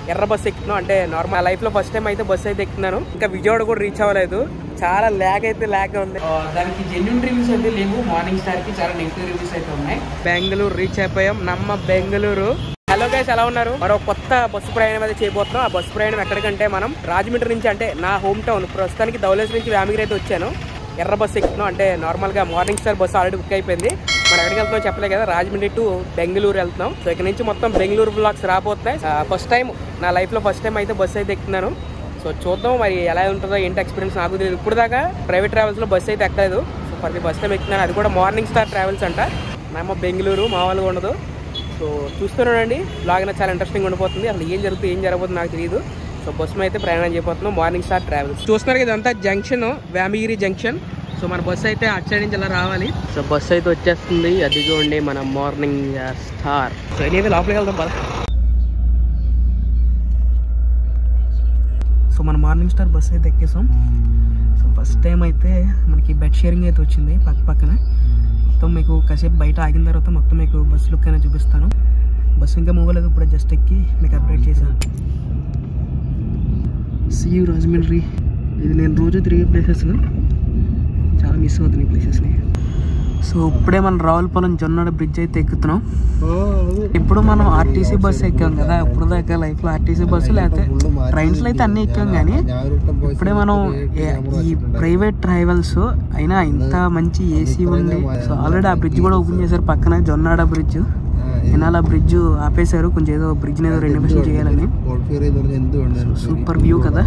ఎర్ర బస్సు ఎక్కుతున్నాం అంటే నార్మల్ లైఫ్ లో ఫస్ట్ టైం అయితే బస్సు అయితే ఎక్కుతున్నాను ఇంకా విజయవాడ కూడా రీచ్ అవ్వలేదు చాలా ల్యాగ్ అయితే ల్యాగ్ ఉంది ఆ, దానికి జెన్యున్ రివ్యూస్ అయితే లేవు మార్నింగ్ స్టార్ కి చాలా నెగిటివ్ రివ్యూస్ అయితే ఉన్నాయి బెంగళూరు రీచ్ అయిపోయాం నమ్మ బెంగళూరు హలో గైస్ ఎలా ఉన్నారు మరో కొత్త బస్సు ప్రయాణం అయితే చేయబోతున్నాం ఆ బస్సు ప్రయాణం ఎక్కడికంటే మనం రాజమండ్రి నుంచి అంటే నా హోమ్ టౌన్ ప్రస్తుతానికి ధవలేస్ నుంచి వ్యామిగిరి అయితే వచ్చాను ఎర్ర బస్సు ఎక్కుతున్నాం అంటే నార్మల్ గా morning star bus already book అయిపోయింది మనం ఎక్కడికి వెళ్తున్నాం చెప్పలే కదా రాజమండ్రి టు బెంగళూరు వెళ్తున్నాం సో ఇక్కడ నుంచి మొత్తం బెంగళూరు బ్లాగ్స్ రాబోతున్నాయి ఫస్ట్ టైం నా లైఫ్ లో ఫస్ట్ టైం అయితే బస్సు అయితే ఎక్కుతున్నాను సో చూద్దాం మరి ఎలా ఉంటుందో ఏంటి ఎక్స్పీరియన్స్ నాకు తెలియదు ఇప్పుడు దాకా ప్రైవేట్ ట్రావెల్స్ లో బస్సు అయితే ఎక్కలేదు so for the bus time ఎక్కుతున్నాను అది కూడా మార్నింగ్ స్టార్ ట్రావెల్స్ అంట మేము బెంగళూరు మామూలుగా ఉండదు సో చూస్తున్నానండి బ్లాగ్ అనేది చాలా ఇంట్రెస్టింగ్ ఉండిపోతుంది అసలు ఏం జరుగుతుంది ఏం జరగబోతుంది నాకు తెలియదు సో బస్సు అయితే ప్రయాణం చేయబోతున్నాం మార్నింగ్ స్టార్ ట్రావెల్స్ చూస్తున్నారు కదా ఇదంతా జంక్షన్ వ్యామిగిరి జంక్షన్ సో మన బస్సు అయితే అటు సైడ్ నుంచి ఇలా రావాలి సో బస్సు అయితే వచ్చేస్తుంది అదిగోండి మన మార్నింగ్ స్టార్ సో ఎనీవే లోపలికి వెళ్దాం పద సో మన మార్నింగ్ స్టార్ బస్ అయితే ఎక్కేసాం సో ఫస్ట్ టైం అయితే మనకి బెడ్ షేరింగ్ అయితే వచ్చింది పక్క పక్కన మొత్తం మీకు కాసేపు బయట ఆగిన తర్వాత మొత్తం మీకు బస్ లుక్ అయినా చూపిస్తాను బస్సు ఇంకా మూవ్ అవ్వలేదు ఇప్పుడు జస్ట్ ఎక్కి మీకు అప్డేట్ చేశాను సీ రాజమండ్రి ఇది నేను రోజు తిరిగే ప్లేసెస్ చాలా మిస్ అవుతుంది ఈ ప్లేసెస్ని సో ఇప్పుడే మనం రావులపాలెం జొన్నాడ బ్రిడ్జ్ అయితే ఎక్కుతున్నాం ఇప్పుడు మనం ఆర్టీసీ బస్సు ఎక్కాం కదా ఇప్పుడు దాకా లైఫ్లో ఆర్టీసీ బస్సు లేకపోతే ట్రైన్స్లో అయితే అన్నీ ఎక్కాం కానీ ఇప్పుడే మనం ఏ- ఈ ప్రైవేట్ ట్రావెల్స్ అయినా ఇంత మంచి ఏసీ ఉంది సో ఆల్రెడీ ఆ బ్రిడ్జ్ కూడా ఓపెన్ చేశారు పక్కన జొన్నాడ బ్రిడ్జ్ ఇనాల బ్రిడ్జ్ ఆపేశారు కొంచెం ఏదో బ్రిడ్జ్ ఏదో రెనోవేషన్ చేయాలని సూపర్ వ్యూ కదా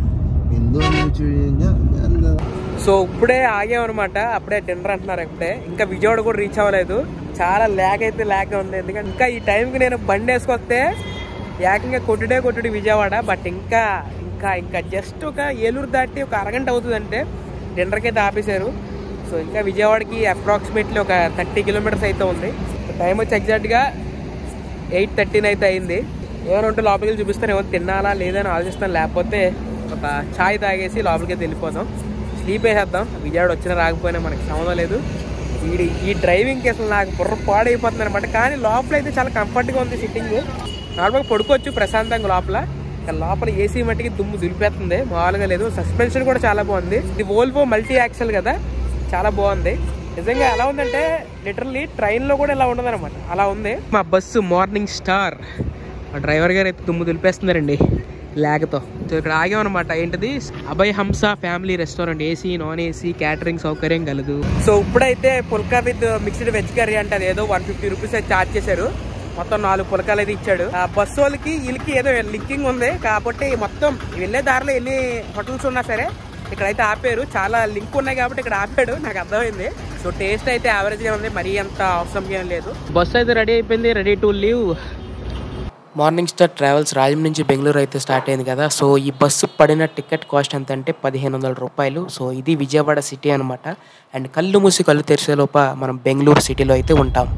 సో ఇప్పుడే ఆగామన్నమాట అప్పుడే డిన్నర్ అంటున్నారు ఇప్పుడే ఇంకా విజయవాడ కూడా రీచ్ అవ్వలేదు చాలా ల్యాగ్ అయితే ల్యాగ్ ఉంది ఎందుకంటే ఇంకా ఈ టైంకి నేను బండి వేసుకొస్తే ఏకంగా కొట్టుడే కొట్టుడు విజయవాడ బట్ ఇంకా ఇంకా ఇంకా జస్ట్ ఒక ఏలూరు దాటి ఒక అరగంట అవుతుందంటే డిన్నర్కి అయితే ఆపేశారు సో ఇంకా విజయవాడకి అప్రాక్సిమేట్లీ ఒక థర్టీ కిలోమీటర్స్ అయితే ఉంది టైం వచ్చి ఎగ్జాక్ట్గా ఎయిట్ థర్టీన్ అయితే అయింది ఏమైనా ఉంటే లోపలికి వెళ్ళి చూపిస్తాను ఏమో తినాలా లేదని ఆలోచిస్తాను లేకపోతే ఒక ఛాయ్ తాగేసి లోపలికి అయితే వెళ్ళిపోతాం స్లీప్ వేసేద్దాం విజయవాడ వచ్చినా రాకపోయినా మనకి సంబంధం లేదు ఈ ఈ డ్రైవింగ్కి అసలు నాకు బుర్ర పాడైపోతుంది అనమాట కానీ లోపల అయితే చాలా కంఫర్ట్గా ఉంది సిట్టింగ్ నార్మల్గా పడుకోవచ్చు ప్రశాంతంగా లోపల కానీ లోపల ఏసీ మట్టికి దుమ్ము దులిపేస్తుంది మామూలుగా లేదు సస్పెన్షన్ కూడా చాలా బాగుంది ఇది ఓల్వో మల్టీ యాక్సెల్ కదా చాలా బాగుంది నిజంగా ఎలా ఉందంటే లిటరల్లీ ట్రైన్లో కూడా ఇలా ఉండదు అనమాట అలా ఉంది మా బస్సు మార్నింగ్ స్టార్ మా డ్రైవర్ గారు అయితే దుమ్ము దులిపేస్తున్నారండి లేకతో సో ఇక్కడ ఆగామన్నమాట ఏంటిది Abhay Hamsa family restaurant AC non AC catering సౌకర్యం కలదు సో ఇప్పుడైతే phulka with mixed veg curry అంటే అది ఏదో వన్ ఫిఫ్టీ రూపీస్ అయితే ఛార్జ్ చేశారు మొత్తం నాలుగు పులకాలు అయితే ఇచ్చాడు ఆ బస్సు వాళ్ళకి వీళ్ళకి ఏదో లింకింగ్ ఉంది కాబట్టి మొత్తం వెళ్ళే దారిలో ఎన్ని హోటల్స్ ఉన్నా సరే ఇక్కడైతే ఆపారు చాలా లింక్ ఉన్నాయి కాబట్టి ఇక్కడ ఆపాడు నాకు అర్థమైంది సో టేస్ట్ అయితే యావరేజ్ గా ఉంది మరీ అంత అవసరం ఏం లేదు బస్సు అయితే రెడీ అయిపోయింది ready to leave morning star travels Rajahmundry నుంచి బెంగళూరు అయితే స్టార్ట్ అయింది కదా సో ఈ బస్సు పడిన టికెట్ కాస్ట్ ఎంత అంటే పదిహేను వందల రూపాయలు సో ఇది విజయవాడ సిటీ అనమాట అండ్ కళ్ళు మూసి కళ్ళు తెరిసే లోప మనం బెంగళూరు సిటీలో అయితే ఉంటాం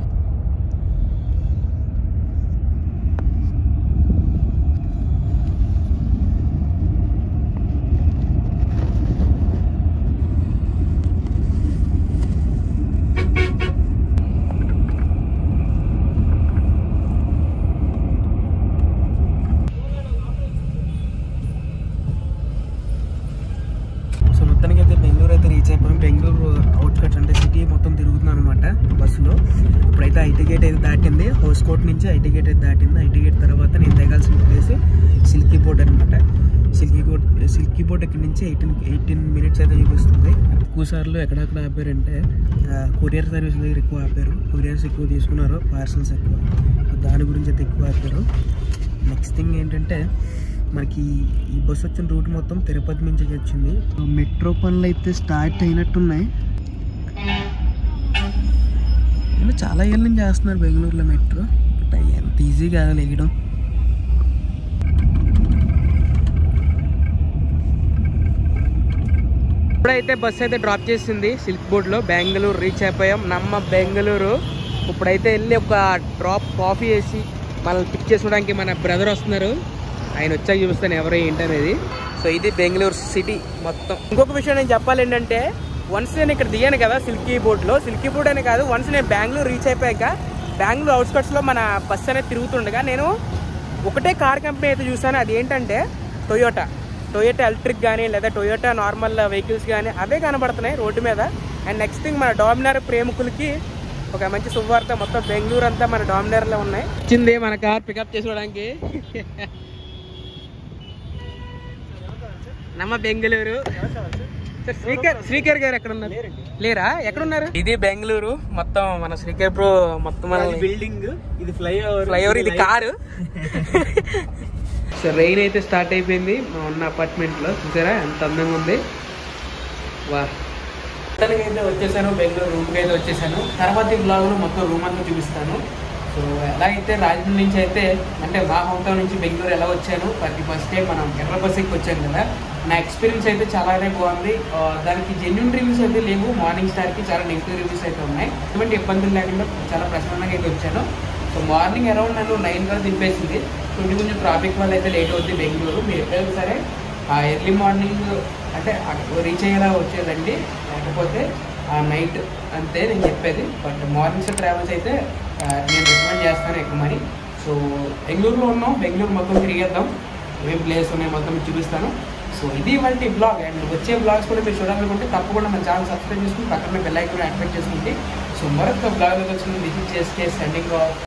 సో మొత్తానికి అయితే బెంగళూరు అయితే రీచ్ అయిపోయాం బెంగళూరు అవుట్కట్స్ అంటే సిటీ మొత్తం తిరుగుతున్నాం అనమాట బస్సులో ఇప్పుడైతే ఐటీ గేట్ అయితే దాటింది హౌస్ కోట్ నుంచి ఐటీ గేట్ అయితే దాటింది ఐటీ గేట్ తర్వాత నేను దిగాల్సిన ప్లేస్ సిల్కీ బోర్డ్ అనమాట సిల్కీ బోర్డ్ సిల్కీ బోర్డ్ ఇక్కడ నుంచి ఎయిటీన్ ఎయిటీన్ మినిట్స్ అయితే చూపిస్తుంది ఎక్కువ సార్లు ఎక్కడెక్కడ ఆపారంటే కొరియర్ సర్వీస్ దగ్గర ఎక్కువ ఆపారు కొరియర్స్ ఎక్కువ తీసుకున్నారు పార్సల్స్ ఎక్కువ దాని గురించి అయితే ఎక్కువ ఆపారు నెక్స్ట్ థింగ్ ఏంటంటే మనకి ఈ బస్సు వచ్చిన రూట్ మొత్తం తిరుపతి నుంచి వచ్చింది మెట్రో పనులు అయితే స్టార్ట్ అయినట్టున్నాయి ఏమో చాలా ఏళ్ళ నుంచి చేస్తున్నారు బెంగళూరులో మెట్రో బట్ అవి ఎంత ఈజీ కాదు లేయడం ఇప్పుడైతే బస్ అయితే డ్రాప్ చేసింది సిల్క్ బోర్డ్లో బెంగళూరు రీచ్ అయిపోయాం నమ్మ బెంగళూరు ఇప్పుడైతే వెళ్ళి ఒక డ్రాప్ కాఫీ వేసి మనల్ని పిక్ చేసుకోవడానికి మన బ్రదర్ వస్తున్నారు ఆయన వచ్చాక చూపిస్తాను ఎవరు ఏంటనేది సో ఇది బెంగళూరు సిటీ మొత్తం ఇంకొక విషయం నేను చెప్పాలి ఏంటంటే వన్స్ నేను ఇక్కడ దిగాను కదా సిల్కీ బోర్డ్లో సిల్కీ బోర్డ్ అనే కాదు వన్స్ నేను బెంగళూరు రీచ్ అయిపోయాక బెంగళూరు అవుట్స్కట్స్లో మన బస్ అనేది తిరుగుతుండగా నేను ఒకటే కార్ కంపెనీ అయితే చూసాను అది ఏంటంటే టొయోటా టొయోటా ఎలక్ట్రిక్ కానీ లేదా టొయోటా నార్మల్ వెహికల్స్ కానీ అవే కనబడుతున్నాయి రోడ్డు మీద అండ్ నెక్స్ట్ థింగ్ మన డామినార్ ప్రేమికులకి ఒక మంచి శుభవార్త మొత్తం బెంగళూరు అంతా మన డామినార్లో ఉన్నాయి వచ్చింది మన కార్ పికప్ చేసుకోవడానికి నమ్మ బెంగళూరు సార్, శ్రీకర్ శ్రీకర్ గారు ఎక్కడ ఉన్నారు లేరా ఎక్కడ ఉన్నారు ఇది బెంగళూరు మొత్తం మన శ్రీకర్ బ్రో మొత్తం మన బిల్డింగ్ ఇది ఫ్లైఓవర్ ఫ్లైఓవర్ ఇది కారు సో రెయిన్ అయితే స్టార్ట్ అయిపోయింది మా ఉన్న అపార్ట్మెంట్ లో చూసారా ఎంత అందంగా ఉంది వా మొత్తానికి అయితే వచ్చేసాను బెంగళూరు రూమ్కి అయితే వచ్చేసాను తర్వాత ఈ బ్లాగ్లో మొత్తం రూమ్ అంతా చూపిస్తాను సో ఎలా అయితే రాజమండ్రి నుంచి అయితే అంటే మా హోమ్ టౌన్ నుంచి బెంగళూరు ఎలా వచ్చాను ప్రతి ఫస్ట్ టైం మనం ఎర్ర బస్ ఎక్కి వచ్చాను కదా నా ఎక్స్పీరియన్స్ అయితే చాలానే బాగుంది ఆ, దానికి జెన్యున్ రివ్యూస్ అయితే లేవు మార్నింగ్ స్టార్కి చాలా నెగిటివ్ రివ్యూస్ అయితే ఉన్నాయి ఎటువంటి ఇబ్బందులు లేకుండా చాలా ప్రశాంతంగా అయితే వచ్చాను సో మార్నింగ్ అరౌండ్ నన్ను నైన్ వరకు దింపేసింది కొంచెం కొంచెం ట్రాఫిక్ వల్ల అయితే లేట్ అవుతుంది బెంగళూరు మీరు ఎప్పుడైనా సరే ఆ ఎర్లీ మార్నింగ్ అంటే రీచ్ అయ్యేలా వచ్చేదండి లేకపోతే ఆ నైట్ అంతే నేను చెప్పేది బట్ మార్నింగ్స్ ట్రావెల్స్ అయితే ఆ, నేను రికమెండ్ చేస్తాను ఎక్కువమని సో బెంగళూరులో ఉన్నాం బెంగళూరు మొత్తం తిరిగేద్దాం ఏమేమి ప్లేస్ ఉన్నాయి మొత్తం మీకు చూపిస్తాను సో ఇది వంటి బ్లాగ్ అండ్ వచ్చే బ్లాగ్స్ కూడా మీరు చూడాలనుకుంటే తప్పకుండా మన ఛానల్ సబ్స్క్రైబ్ చేసుకుని పక్కన బెల్ ఐకాన్ యాక్టివేట్ చేసుకుంటే సో మరొక బ్లాగ్ వచ్చిన విజిట్ చేస్తే సెండింగ్ ఆఫ్